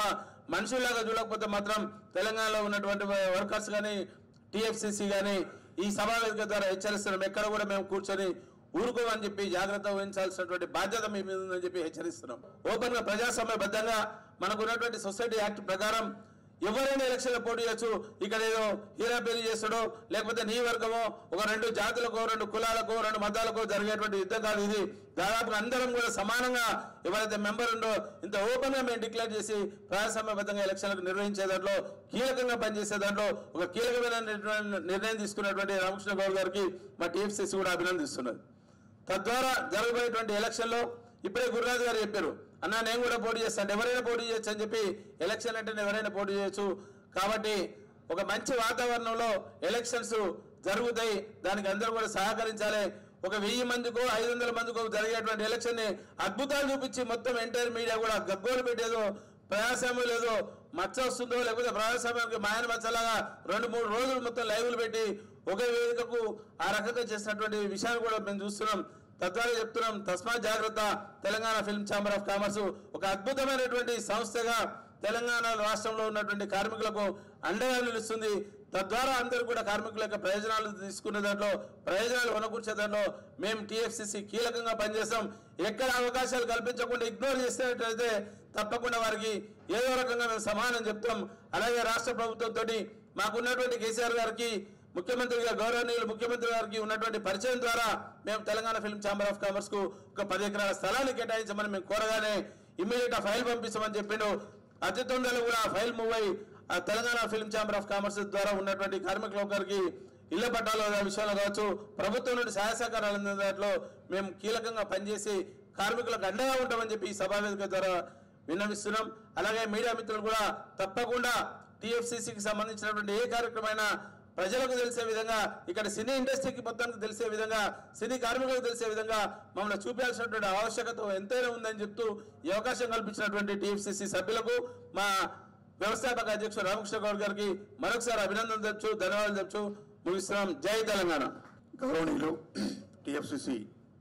మనుషుల్లాగా చూడకపోతే మాత్రం తెలంగాణలో ఉన్నటువంటి వర్కర్స్ కానీ టీఎఫ్సిసి కానీ ఈ సమావేశం ద్వారా హెచ్చరిస్తున్నాం ఎక్కడ కూడా మేము కూర్చొని ఊరుకోమని చెప్పి జాగ్రత్త వహించాల్సినటువంటి బాధ్యత మీ మీద ఉందని చెప్పి హెచ్చరిస్తున్నాం ఓపెన్ గా ప్రజాస్వామ్యబద్ధంగా మనకు ఉన్నటువంటి సొసైటీ యాక్ట్ ప్రకారం ఎవరైనా ఎలక్షన్లో పోటీ చేయొచ్చు ఇక్కడ ఏదో హీరా పెళ్లి చేస్తాడో లేకపోతే నీ వర్గమో ఒక రెండు జాతులకో రెండు కులాలకో రెండు మతాలకో జరిగేటువంటి యుద్ధం కాదు ఇది దాదాపుగా అందరం కూడా సమానంగా ఎవరైతే మెంబర్ ఉందో ఇంత ఓపెన్ గా మేము డిక్లేర్ చేసి ప్రజాస్వామ్యబద్ధంగా ఎలక్షన్లకు నిర్వహించే దాంట్లో కీలకంగా పనిచేసే దాంట్లో ఒక కీలకమైన నిర్ణయం- నిర్ణయం తీసుకున్నటువంటి రామకృష్ణ గౌడ్ గారికి మా టీఎఫ్సీసీ కూడా అభినందిస్తున్నది తద్వారా జరగబోయేటువంటి ఎలక్షన్లో ఇప్పుడే గురురాజు గారు చెప్పారు అన్న నేను కూడా పోటీ చేస్తాను ఎవరైనా పోటీ చేయొచ్చు అని చెప్పి ఎలక్షన్ అంటే ఎవరైనా పోటీ చేయొచ్చు కాబట్టి ఒక మంచి వాతావరణంలో ఎలక్షన్స్ జరుగుతాయి దానికి అందరూ కూడా సహకరించాలి ఒక వెయ్యి మందికో ఐదు వందల మందికో జరిగేటువంటి ఎలక్షన్ ని అద్భుతాలు చూపించి మొత్తం ఎంటైర్ మీడియా కూడా గగ్గోలు పెట్టేదో ప్రజాస్వామ్యం లేదో మచ్చ వస్తుందో లేకపోతే ప్రజాస్వామ్యానికి మాయన మచ్చలాగా రెండు మూడు రోజులు మొత్తం లైవ్లు పెట్టి ఒకే వేదికకు ఆ రకంగా చేసినటువంటి విషయాన్ని కూడా మేము చూస్తున్నాం తద్వారా చెప్తున్నాం తస్మాత్ జాగ్రత్త Telangana film chamber of commerce ఒక అద్భుతమైనటువంటి సంస్థగా తెలంగాణ రాష్ట్రంలో ఉన్నటువంటి కార్మికులకు అండగా నిలుస్తుంది తద్వారా అందరూ కూడా కార్మికుల యొక్క ప్రయోజనాలు తీసుకునే దాంట్లో ప్రయోజనాలు వనకూర్చే దాంట్లో మేము టీఎఫ్సిసి కీలకంగా పనిచేస్తాం ఎక్కడ అవకాశాలు కల్పించకుండా ఇగ్నోర్ చేసేటైతే తప్పకుండా వారికి ఏదో రకంగా మేము సమానం చెప్తాం అలాగే రాష్ట్ర ప్రభుత్వంతో మాకున్నటువంటి కేసీఆర్ గారికి ముఖ్యమంత్రి గారు గౌరవనీయులు ముఖ్యమంత్రి గారికి ఉన్నటువంటి పరిచయం ద్వారా మేము Telangana film chamber of commerce కు ఒక పది ఎకరాల స్థలాన్ని కేటాయించమని మేము కోరగానే ఇమ్మీడియట్ ఆ ఫైల్ పంపిస్తామని చెప్పిండు అతి తొందరలో కూడా ఆ ఫైల్ మూవ్ అయ్యి ఆ Telangana film chamber of commerce ద్వారా ఉన్నటువంటి కార్మికుల ఒకరికి ఇళ్ల పట్టాల విషయంలో కావచ్చు ప్రభుత్వం నుండి సహాయ సహకారాలు అందిన దాంట్లో మేము కీలకంగా పనిచేసి కార్మికులకు అండగా ఉంటామని చెప్పి ఈ సభావేదిక ద్వారా విన్నవిస్తున్నాం అలాగే మీడియా మిత్రులు కూడా తప్పకుండా టీఎఫ్సిసికి సంబంధించినటువంటి ఏ కార్యక్రమైనా ప్రజలకు తెలిసే విధంగా ఇక్కడ సినీ ఇండస్ట్రీకి మొత్తానికి తెలిసే విధంగా సినీ కార్మికులకు తెలిసే విధంగా మమ్మల్ని చూపించాల్సినటువంటి ఆవశ్యకత ఎంతైనా ఉందని చెప్తూ ఈ అవకాశం కల్పించినటువంటి టీఎఫ్సిసి సభ్యులకు మా వ్యవస్థాపక అధ్యక్షుడు రామకృష్ణ గౌడ్ గారికి మరొకసారి అభినందన తెచ్చు ధన్యవాదాలు తెచ్చు ముగిస్తున్నాం జై తెలంగాణ గౌరవనీయులు టిఎఫ్సిసి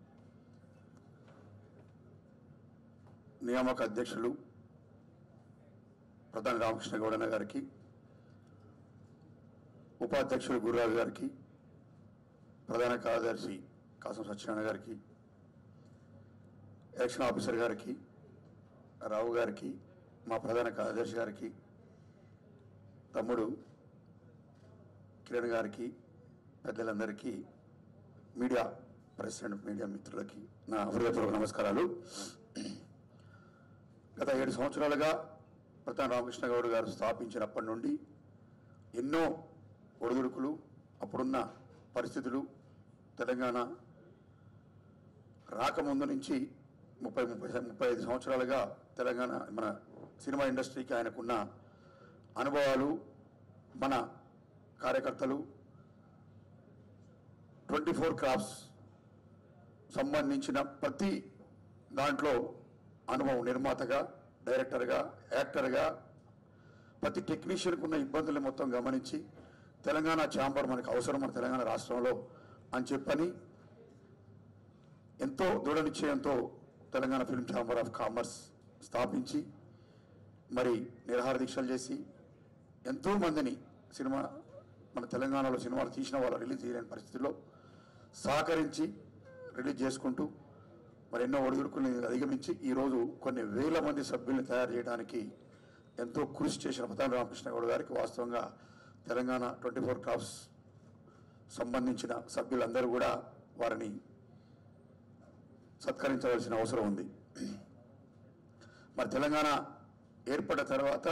నియామక అధ్యక్షులు ప్రధాని రామకృష్ణ గౌడన్న గారికి ఉపాధ్యక్షులు గురురాజు గారికి ప్రధాన కార్యదర్శి కాసం సత్యనారాయణ గారికి ఎలక్షన్ ఆఫీసర్ గారికి రావు గారికి మా ప్రధాన కార్యదర్శి గారికి తమ్ముడు కిరణ్ గారికి పెద్దలందరికీ మీడియా ప్రెస్ అండ్ మీడియా మిత్రులకి నా హృదయపూర్వక నమస్కారాలు గత ఏడు సంవత్సరాలుగా ప్రధాని రామకృష్ణ గౌడ్ గారు స్థాపించినప్పటి నుండి ఎన్నో ఒడిదుడుకులు అప్పుడున్న పరిస్థితులు తెలంగాణ రాకముందు నుంచి ముప్పై ముప్పై ముప్పై ఐదు సంవత్సరాలుగా తెలంగాణ మన సినిమా ఇండస్ట్రీకి ఆయనకున్న అనుభవాలు మన కార్యకర్తలు ట్వంటీ ఫోర్ క్రాఫ్ట్స్ సంబంధించిన ప్రతి దాంట్లో అనుభవం నిర్మాతగా డైరెక్టర్గా యాక్టర్గా ప్రతి టెక్నీషియన్కు ఉన్న ఇబ్బందులు మొత్తం గమనించి తెలంగాణ ఛాంబర్ మనకు అవసరం మన తెలంగాణ రాష్ట్రంలో అని చెప్పని ఎంతో దృఢ నిశ్చయంతో Telangana film chamber of commerce స్థాపించి మరి నిరహార దీక్షలు చేసి ఎంతో మందిని సినిమా మన తెలంగాణలో సినిమాలు తీసిన వాళ్ళు రిలీజ్ చేయలేని పరిస్థితుల్లో సహకరించి రిలీజ్ చేసుకుంటూ మరి ఎన్నో ఒడిదుడుకుల్ని అధిగమించి ఈరోజు కొన్ని వేల మంది సభ్యుల్ని తయారు చేయడానికి ఎంతో కృషి చేసిన ప్రధాని రామకృష్ణ గౌడ్ గారికి వాస్తవంగా తెలంగాణ ట్వంటీ ఫోర్ క్రాఫ్ట్స్ సంబంధించిన సభ్యులందరూ కూడా వారిని సత్కరించవలసిన అవసరం ఉంది మరి తెలంగాణ ఏర్పడిన తర్వాత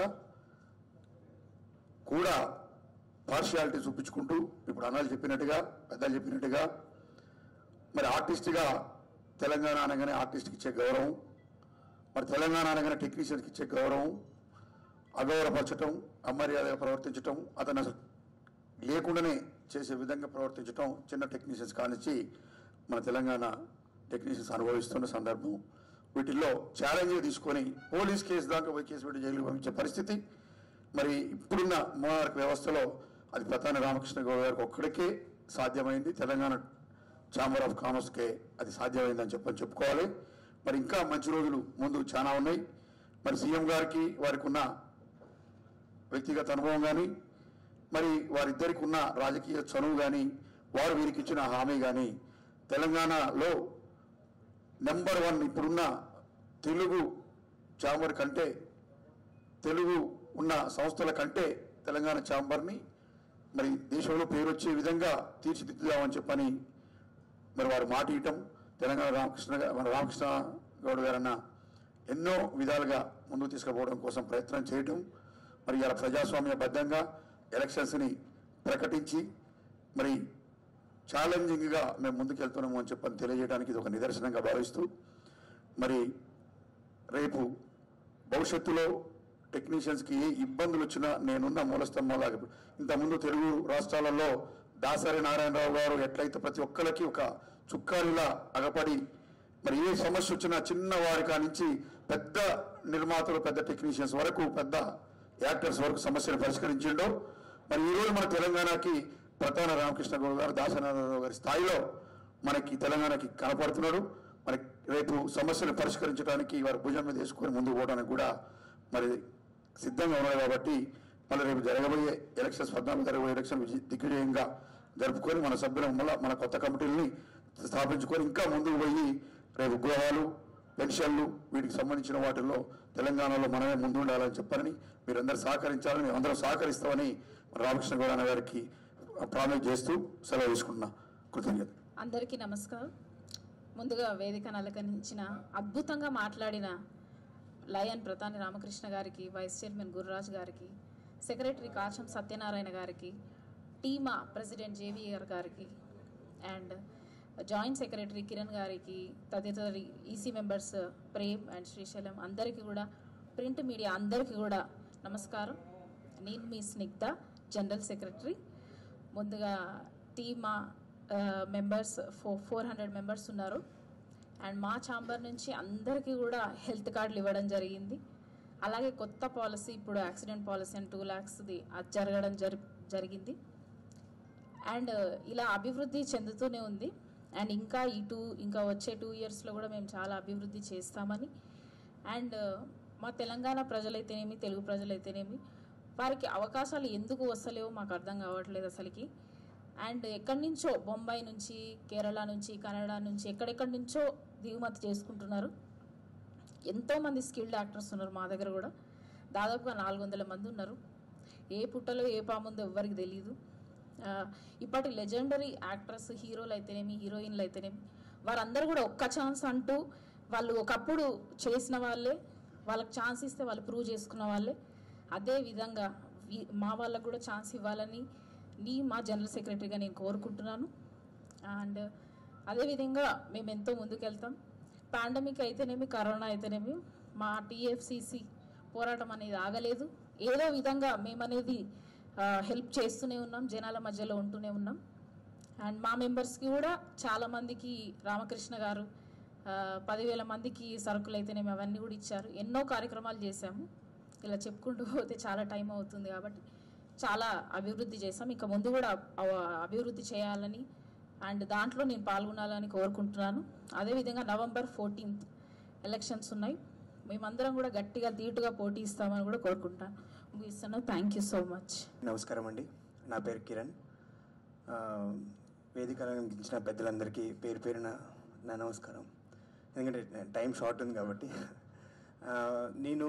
కూడా పార్షియాలిటీ చూపించుకుంటూ ఇప్పుడు అన్నాలు చెప్పినట్టుగా పెద్దలు చెప్పినట్టుగా మరి ఆర్టిస్ట్గా తెలంగాణ అనగానే ఆర్టిస్ట్కి ఇచ్చే గౌరవం మరి తెలంగాణ అనగానే టెక్నీషియన్కి ఇచ్చే గౌరవం అగౌరవపరచటం అమర్యాదగా ప్రవర్తించటం అతను అసలు లేకుండానే చేసే విధంగా ప్రవర్తించటం చిన్న టెక్నీషియన్స్ కానిచ్చి మన తెలంగాణ టెక్నీషియన్స్ అనుభవిస్తున్న సందర్భం వీటిల్లో ఛాలెంజ్ తీసుకొని పోలీస్ కేసు దాకా పోయి కేసు పెట్టి జైలు పంపించే పరిస్థితి మరి ఇప్పుడున్న మోనార్క్ వ్యవస్థలో అది ప్రధాని రామకృష్ణ గౌడ్ గారికి ఒక్కడికే సాధ్యమైంది తెలంగాణ ఛాంబర్ ఆఫ్ కామర్స్కే అది సాధ్యమైందని చెప్పని చెప్పుకోవాలి మరి ఇంకా మంచి రోజులు ముందు చాలా ఉన్నాయి మరి సీఎం గారికి వారికి ఉన్న వ్యక్తిగత అనుభవం కానీ మరి వారిద్దరికి ఉన్న రాజకీయ చనువు కానీ వారు వీరికి ఇచ్చిన హామీ కానీ తెలంగాణలో నెంబర్ వన్ ఇప్పుడున్న తెలుగు ఛాంబర్ కంటే తెలుగు ఉన్న సంస్థల కంటే తెలంగాణ ఛాంబర్ని మరి దేశంలో పేరు వచ్చే విధంగా తీర్చిదిద్దుదామని చెప్పని మరి వారు మాట ఇవ్వటం తెలంగాణ రామకృష్ణ గా- మన రామకృష్ణ గౌడ్ గారన్న ఎన్నో విధాలుగా ముందుకు తీసుకుపోవడం కోసం ప్రయత్నం చేయటం మరి ఇలా ప్రజాస్వామ్యబద్ధంగా ఎలక్షన్స్ని ప్రకటించి మరి ఛాలెంజింగ్గా మేము ముందుకెళ్తున్నాము అని చెప్పని తెలియజేయడానికి ఇది ఒక నిదర్శనంగా భావిస్తూ మరి రేపు భవిష్యత్తులో టెక్నీషియన్స్కి ఏ ఇబ్బందులు వచ్చినా నేనున్న మూలస్తంభంలాగా ఇంతకుముందు తెలుగు రాష్ట్రాలలో దాసరి నారాయణరావు గారు ఎట్లయితే ప్రతి ఒక్కరికి ఒక చుక్కాలిలా అగపడి మరి ఏ సమస్య వచ్చినా చిన్న వారి కానించి పెద్ద నిర్మాతలు పెద్ద టెక్నీషియన్స్ వరకు పెద్ద యాక్టర్స్ వరకు సమస్యను పరిష్కరించిండో మరి ఈరోజు మన తెలంగాణకి ప్రధాన రామకృష్ణ గౌడ్ గారు దాసనారాయణరావు గారి స్థాయిలో మనకి తెలంగాణకి కనపడుతున్నారు మరి రేపు సమస్యను పరిష్కరించడానికి వారి భుజం మీద వేసుకొని ముందుకు పోవడానికి కూడా మరి సిద్ధంగా ఉన్నారు కాబట్టి మళ్ళీ రేపు జరగబోయే ఎలక్షన్స్ పద్నాలుగు జరగబోయే ఎలక్షన్ విజయ- దిగ్విజయంగా జరుపుకొని మన సభ్యులు మళ్ళీ మన కొత్త కమిటీలని స్థాపించుకొని ఇంకా ముందుకు పోయి రేపు గృహాలు పెన్షన్లు వీటికి సంబంధించిన వాటిల్లో తెలంగాణలో మనమే ముందు ఉండాలని చెప్పాలని మీరందరూ సహకరించాలని మేమందరం సహకరిస్తామని మన రామకృష్ణ గౌడ గారికి ప్రామిస్ చేస్తూ సెలవు తీసుకుంటున్నా కృతజ్ఞత అందరికీ నమస్కారం ముందుగా వేదికను అలంకరించిన అద్భుతంగా మాట్లాడిన లయన్ ప్రధాని రామకృష్ణ గారికి వైస్ చైర్మన్ గురురాజ్ గారికి సెక్రటరీ కాచం సత్యనారాయణ గారికి టీమా ప్రెసిడెంట్ జేవిఆర్ గారికి అండ్ జాయింట్ సెక్రటరీ కిరణ్ గారికి తదితర EC members Prem and Srisailam అందరికీ కూడా ప్రింట్ మీడియా అందరికీ కూడా నమస్కారం నేను మీ స్నిగ్ధ జనరల్ సెక్రటరీ ముందుగా టీమా మెంబర్స్ ఫో ఫోర్ హండ్రెడ్ మెంబర్స్ ఉన్నారు అండ్ మా ఛాంబర్ నుంచి అందరికీ కూడా హెల్త్ కార్డులు ఇవ్వడం జరిగింది అలాగే కొత్త పాలసీ ఇప్పుడు యాక్సిడెంట్ పాలసీ అని టూ ల్యాక్స్ది అది జరగడం జరి జరిగింది అండ్ ఇలా అభివృద్ధి చెందుతూనే ఉంది అండ్ ఇంకా ఈ టూ ఇంకా వచ్చే టూ ఇయర్స్లో కూడా మేము చాలా అభివృద్ధి చేస్తామని అండ్ మా తెలంగాణ ప్రజలైతేనేమి తెలుగు ప్రజలైతేనేమి వారికి అవకాశాలు ఎందుకు వస్తలేవో మాకు అర్థం కావట్లేదు అసలుకి అండ్ ఎక్కడి నుంచో బొంబాయి నుంచి కేరళ నుంచి కన్నడ నుంచి ఎక్కడెక్కడి నుంచో దిగుమతి చేసుకుంటున్నారు ఎంతోమంది స్కిల్డ్ యాక్టర్స్ ఉన్నారు మా దగ్గర కూడా దాదాపుగా నాలుగు వందల మంది ఉన్నారు ఏ పుట్టలో ఏ పాముందో ఎవ్వరికి తెలియదు ఆ, ఇప్పటి లెజెండరీ యాక్టర్స్ హీరోలు అయితేనేమి హీరోయిన్లు అయితేనేమి వారందరూ కూడా ఒక్క ఛాన్స్ అంటూ వాళ్ళు ఒకప్పుడు చేసిన వాళ్ళే వాళ్ళకి ఛాన్స్ ఇస్తే వాళ్ళు ప్రూవ్ చేసుకున్న వాళ్ళే అదే విధంగా వీ- మా వాళ్ళకు కూడా ఛాన్స్ ఇవ్వాలని నీ మా జనరల్ సెక్రటరీగా నేను కోరుకుంటున్నాను అండ్ అదేవిధంగా మేము ఎంతో ముందుకెళ్తాం పాండమిక్ అయితేనేమి కరోనా అయితేనేమి మా టీఎఫ్సిసి పోరాటం అనేది ఆగలేదు ఏదో విధంగా మేమనేది హెల్ప్ చేస్తూనే ఉన్నాం జనాల మధ్యలో ఉంటూనే ఉన్నాం అండ్ మా మెంబర్స్కి కూడా చాలా మందికి రామకృష్ణ గారు ఆ, పదివేల మందికి సరుకులు అయితేనేమి అవన్నీ కూడా ఇచ్చారు ఎన్నో కార్యక్రమాలు చేశాము ఇలా చెప్పుకుంటూ పోతే చాలా టైం అవుతుంది కాబట్టి చాలా అభివృద్ధి చేశాం ఇంకా ముందు కూడా అవ- అభివృద్ధి చేయాలని అండ్ దాంట్లో నేను పాల్గొనాలని కోరుకుంటున్నాను అదేవిధంగా నవంబర్ ఫోర్టీన్త్ ఎలక్షన్స్ ఉన్నాయి మేమందరం కూడా గట్టిగా ధీటుగా పోటీ ఇస్తామని కూడా కోరుకుంటాను ముగిస్తున్నాను థ్యాంక్ యూ సో మచ్ నమస్కారం అండి నా పేరు కిరణ్ ఆ, వేదిక అలంకరించిన పెద్దలందరికీ పేరు పేరున నా నమస్కారం ఎందుకంటే టైం షార్ట్ ఉంది కాబట్టి ఆ, నేను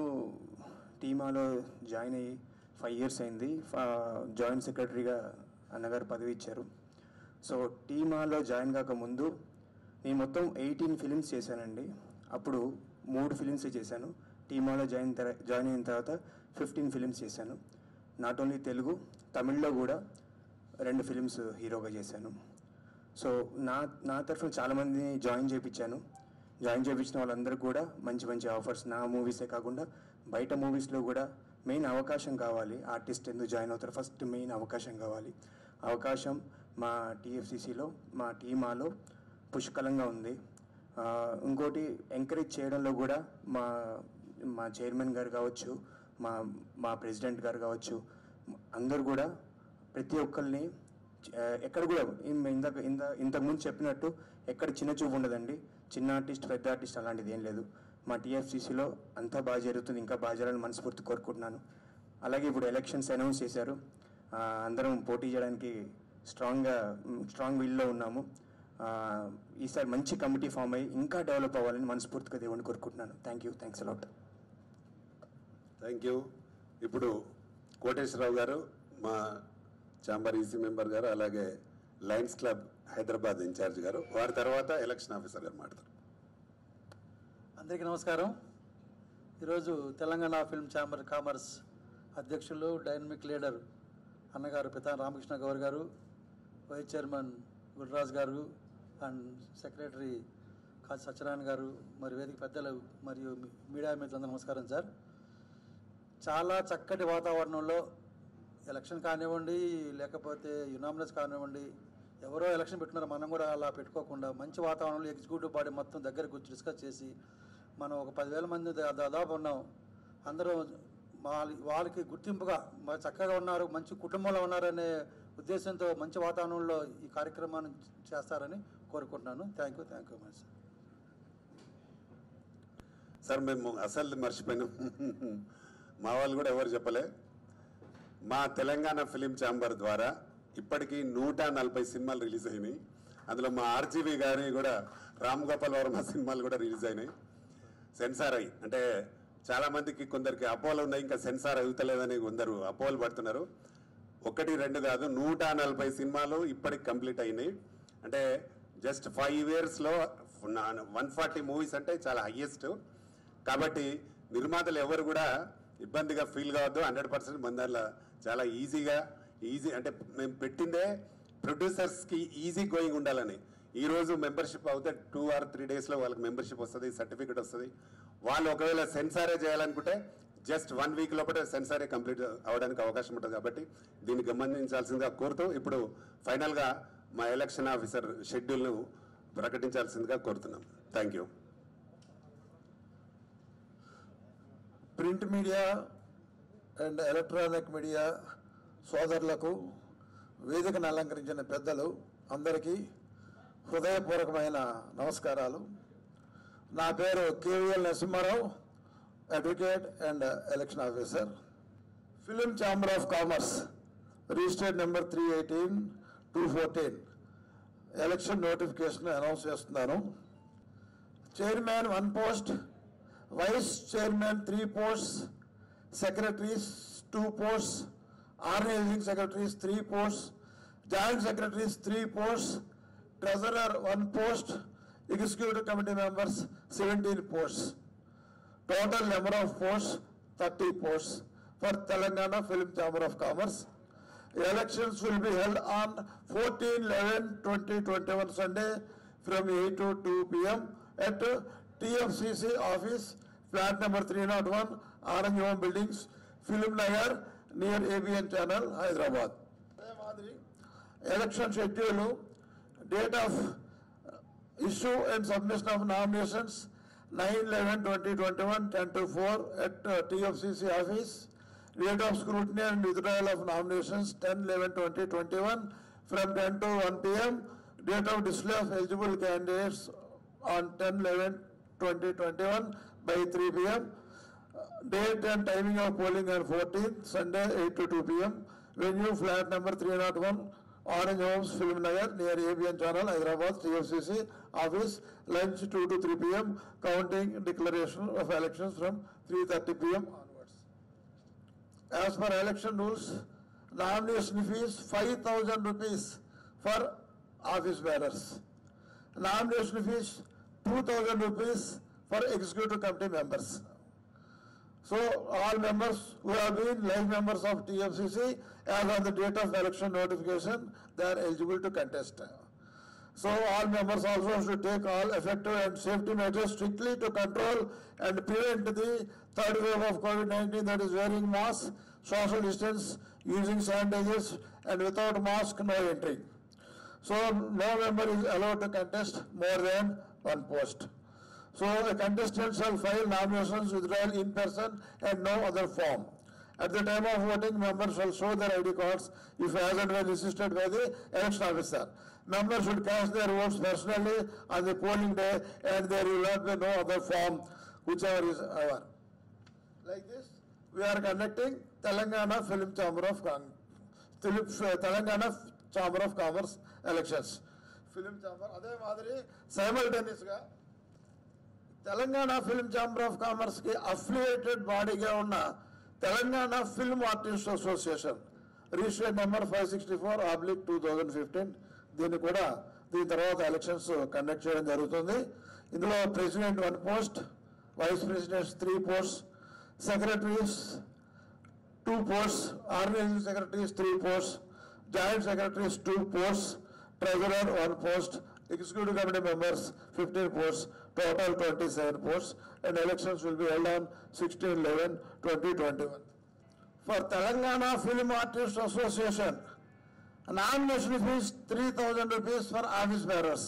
టీమాలో జాయిన్ అయ్యి ఫైవ్ ఇయర్స్ అయింది ఫా- జాయింట్ సెక్రటరీగా అన్నగారు పదవి ఇచ్చారు సో టీమాలో జాయిన్ కాకముందు నేను మొత్తం ఎయిటీన్ ఫిలిమ్స్ చేశానండి అప్పుడు మూడు ఫిలిమ్స్ చేశాను టీమాలో జాయిన్ తర- జాయిన్ అయిన తర్వాత ఫిఫ్టీన్ ఫిలిమ్స్ చేశాను నాట్ ఓన్లీ తెలుగు తమిళ్లో కూడా రెండు ఫిలిమ్స్ హీరోగా చేశాను సో నా నా తరఫున చాలామందిని జాయిన్ చేయించాను జాయిన్ చేయించిన వాళ్ళందరూ కూడా మంచి మంచి ఆఫర్స్ నా మూవీసే కాకుండా బయట మూవీస్లో కూడా మెయిన్ అవకాశం కావాలి ఆర్టిస్ట్ ఎందుకు జాయిన్ అవుతారు ఫస్ట్ మెయిన్ అవకాశం కావాలి అవకాశం మా టీఎఫ్సిసిలో మా టీమాలో పుష్కలంగా ఉంది ఆ, ఇంకోటి ఎంకరేజ్ చేయడంలో కూడా మా మా చైర్మన్ గారు కావచ్చు మా మా ప్రెసిడెంట్ గారు కావచ్చు అందరు కూడా ప్రతి ఒక్కరిని ఆ, ఎక్కడ కూడా ఇం- ఇందాక ఇంత ఇంతకుముందు చెప్పినట్టు ఎక్కడ చిన్న చూపు ఉండదండి చిన్న ఆర్టిస్ట్ పెద్ద ఆర్టిస్ట్ అలాంటిది ఏం లేదు మా టీఎఫ్సీసీలో అంతా బాగా జరుగుతుంది ఇంకా బాగా జరగాలని మనస్ఫూర్తి కోరుకుంటున్నాను అలాగే ఇప్పుడు ఎలక్షన్స్ అనౌన్స్ చేశారు ఆ, అందరం పోటీ చేయడానికి స్ట్రాంగ్గా స్ట్రాంగ్ విల్లో ఉన్నాము ఆ, ఈసారి మంచి కమిటీ ఫామ్ అయ్యి ఇంకా డెవలప్ అవ్వాలని మనస్ఫూర్తిగా దేవుని కోరుకుంటున్నాను thank you thanks a lot thank you ఇప్పుడు కోటేశ్వరరావు గారు మా ఛాంబర్ ఈసీ మెంబర్ గారు అలాగే లయన్స్ క్లబ్ హైదరాబాద్ ఇన్ఛార్జ్ గారు వారి తర్వాత ఎలక్షన్ ఆఫీసర్ గారు మాట్లాడతారు అందరికీ నమస్కారం ఈరోజు తెలంగాణ ఫిల్మ్ ఛాంబర్ కామర్స్ అధ్యక్షులు డైనమిక్ లీడర్ అన్నగారు పితా రామకృష్ణ గౌర్ గారు వైస్ చైర్మన్ గురురాజ్ గారు అండ్ సెక్రటరీ కాజీ సత్యనారాయణ గారు మరి వేదిక పెద్దలు మరియు మీ- మీడియా మిత్రులందరూ నమస్కారం సార్ చాలా చక్కటి వాతావరణంలో ఎలక్షన్ కానివ్వండి లేకపోతే యునామినస్ కానివ్వండి ఎవరో ఎలక్షన్ పెట్టుకున్నారు మనం కూడా అలా పెట్టుకోకుండా మంచి వాతావరణంలో ఎగ్జిక్యూటివ్ బాడీ మొత్తం దగ్గరకు వచ్చి డిస్కస్ చేసి మనం ఒక పదివేల మంది దా- దాదాపు ఉన్నాం అందరూ వాళ్ళ వాళ్ళకి గుర్తింపుగా మరి చక్కగా ఉన్నారు మంచి కుటుంబంలో ఉన్నారనే ఉద్దేశంతో మంచి వాతావరణంలో ఈ కార్యక్రమాన్ని చేస్తారని కోరుకుంటున్నాను thank you thank you much sir మేము అసలు మర్చిపోయినాం మా వాళ్ళు కూడా ఎవరు చెప్పలే మా తెలంగాణ ఫిలిం ఛాంబర్ ద్వారా ఇప్పటికీ నూట నలభై సినిమాలు రిలీజ్ అయినాయి అందులో మా ఆర్జీవి గారి కూడా రామ్ గోపాల్ వర్మ సినిమాలు కూడా రిలీజ్ అయినాయి సెన్సార్ అయ్యి అంటే చాలా మందికి కొందరికి అపోలు ఉన్నాయి ఇంకా సెన్సార్ అవుతలేదని కొందరు అపోలు పడుతున్నారు ఒకటి రెండు కాదు నూట నలభై సినిమాలు ఇప్పటికి కంప్లీట్ అయినాయి అంటే జస్ట్ ఫైవ్ ఇయర్స్లో వన్ ఫార్టీ మూవీస్ అంటే చాలా హయ్యెస్ట్ కాబట్టి నిర్మాతలు ఎవరు కూడా ఇబ్బందిగా ఫీల్ కావద్దు హండ్రెడ్ పర్సెంట్ మన దాంట్లో చాలా ఈజీగా ఈజీ అంటే మేము పెట్టిందే ప్రొడ్యూసర్స్కి ఈజీ గోయింగ్ ఉండాలని ఈ రోజు మెంబర్షిప్ అవుతే టూ ఆర్ త్రీ డేస్లో వాళ్ళకి మెంబర్షిప్ వస్తుంది సర్టిఫికేట్ వస్తుంది వాళ్ళు ఒకవేళ సెన్సారే చేయాలనుకుంటే జస్ట్ వన్ వీక్ లోపల సెన్సారే కంప్లీట్ అవ్వడానికి అవకాశం ఉంటుంది కాబట్టి దీన్ని గమనించాల్సిందిగా కోరుతూ ఇప్పుడు ఫైనల్గా మా ఎలక్షన్ ఆఫీసర్ షెడ్యూల్ను ప్రకటించాల్సిందిగా కోరుతున్నాం thank you print media and electronic media సోదరులకు వేదికను అలంకరించిన పెద్దలు అందరికీ హృదయపూర్వకమైన నమస్కారాలు నా పేరు KVL Narasimharao advocate and election officer film chamber of commerce registered number three eighteen two fourteen election notification announce చేస్తున్నాను chairman one post vice chairman three posts secretaries two posts organizing secretaries three posts joint secretaries three posts treasurer one post executive committee members seventeen posts total number of posts 30 posts for Telangana Film Chamber of Commerce. Elections will be held on 14-11-2021 Sunday from 8 to 2 p.m. at TFCC office, flat number 301, Orange Home Buildings, Film Nagar, near ABN Channel, Hyderabad. Election schedule, date of issue and submission of nominations 9-11-2021, 10 to 4 at uh, TFCC office. Date of scrutiny and withdrawal of nominations 10-11-2021 from 10 to 1 p.m. Date of display of eligible candidates on 10-11-2021 by 3 p.m. Uh, Date and timing of polling on 14th, Sunday, 8 to 2 p.m. Venue flat number 301, Orange Homes, Film Nagar, near ABN Channel, Hyderabad, TFCC office, lunch 2 to 3 p.m. Counting declaration of elections from 3:30 p.m. onwards. As per election rules, nomination fees 5,000 rupees for office bearers. Nomination fees 2,000 rupees for executive committee members. So all members who have been life members of TFCC as on the date of election notification, they are eligible to contest. So all members also should take all effective and safety measures strictly to control and prevent the third wave of COVID-19 that is wearing mask, social distance, using sanitizers and without mask, no entry. So no member is allowed to contest more than one post. So a contestant shall file nominations withdrawal in person and no other form. At the time of voting, members shall show their ID cards if as and when insisted by the election officer. Members should cast their votes personally on the polling day and there will not be no other form, whichever is our. Like this, we are conducting Telangana film chamber of కాంగ్ Telangana chamber of commerce elections film chamber అదే మాదిరి సైమల్టేనియస్గా తెలంగాణ ఫిల్మ్ ఛాంబర్ ఆఫ్ కామర్స్కి అఫిలియేటెడ్ బాడీగా ఉన్న Telangana film artist association registered number five sixty four oblique two thousand fifteen దీన్ని కూడా దీని తర్వాత ఎలక్షన్స్ కండక్ట్ చేయడం జరుగుతుంది ఇందులో president one post vice presidents three post secretaries two posts organizing secretaries three posts joint secretaries two posts treasurer one post executive committee members fifteen posts total twenty seven posts and elections will be held on sixteen eleven twenty twenty one for Telangana film artist association nomination fees three thousand rupees for office bearers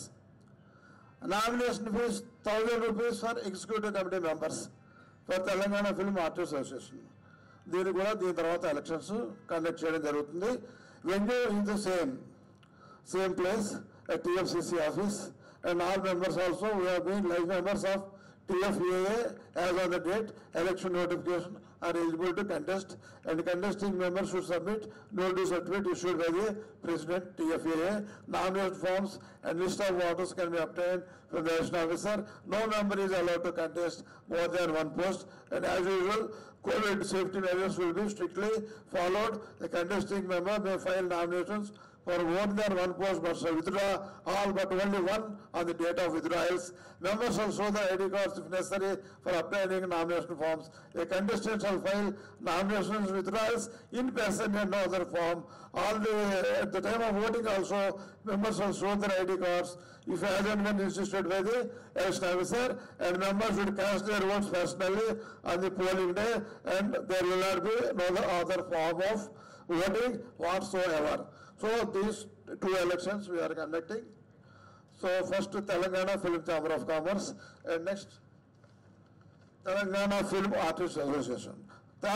nomination fees thousand rupees for executive committee members for Telangana film artist association దీన్ని కూడా దీని తర్వాత ఎలక్షన్స్ కండక్ట్ చేయడం జరుగుతుంది venue in the same same place at TFCC office and all members also, we have been like members of TFAA as on the date, election notification are eligible to contest and contesting members should submit notice certificate issued by the President TFAA. Nomination forms and list of voters can be obtained from the election officer. No member is allowed to contest more than one post and as usual, COVID safety measures will be strictly followed. The contesting member may file nominations for more than one post but shall withdraw all but only one on the date of withdrawals. Members shall show the ID cards if necessary for obtaining nomination forms. A contestant shall file nominations withdrawals in person and no other form. All the, at the time of voting also, members shall show their ID cards if has not been insisted by the election officer and members should cast their votes personally on the polling day and there will not be no other form of voting whatsoever. So these two elections we are conducting. So first Telangana Film Chamber of Commerce and next Telangana Film Artists Association.